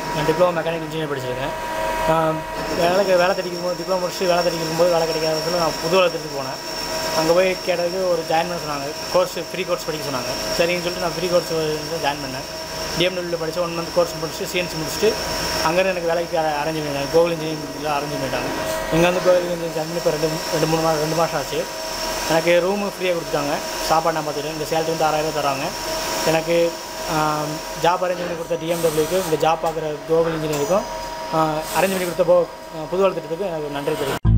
நான் diploma mechanic engineer படிச்சிருக்கேன் ஆஹ் வேலைக்கு வேலை தேடிக்கும் போது டிப்ளமோ முடிச்சுட்டு வேலை தேடிக்கும் போது வேலை கிடைக்காததுல நான் புது வளர்த்துட்டு போனேன் அங்கே போய் கேட்டதுக்கு ஒரு ஜாயின் பண்ண சொன்னாங்க கோர்ஸ் ஃப்ரீ கோர்ஸ் படிக்க சொன்னாங்க சரின்னு சொல்லிட்டு நான் ஃப்ரீ கோர்ஸ் ஜாயின் பண்ணேன் டிஎம்டபிள்யூ படித்து ஒன் மந்த் கோர்ஸ் முடிச்சுட்டு சிஎன்சி முடிச்சுட்டு அங்கேருந்து எனக்கு வேலைக்கு அரேஞ்ச் பண்ணிட்டாங்க கோகுல் இன்ஜினியரிங் அரேஞ்ச் பண்ணிட்டாங்க இங்கே வந்து கோகுல் இன்ஜினியரிங் ஜாயின் பண்ணி இப்போ ரெண்டு ரெண்டு மூணு மாதம் ரெண்டு மாதம் ஆச்சு எனக்கு ரூமு ஃப்ரீயாக கொடுத்தாங்க சாப்பாடு நான் பார்த்துட்டேன் இந்த சேலரி வந்து ஆறாயிரம் தராங்க எனக்கு ஜாப் அரேஞ்ச் பண்ணி கொடுத்த டிஎம்டபிள்யூக்கு இந்த ஜாப் பார்க்குற கோகுல் இன்ஜினியருக்கும் அரேஞ்ச் பண்ணி கொடுத்த போ புது திட்டத்துக்கு எனக்கு நன்றி தெரிவிக்கிறேன்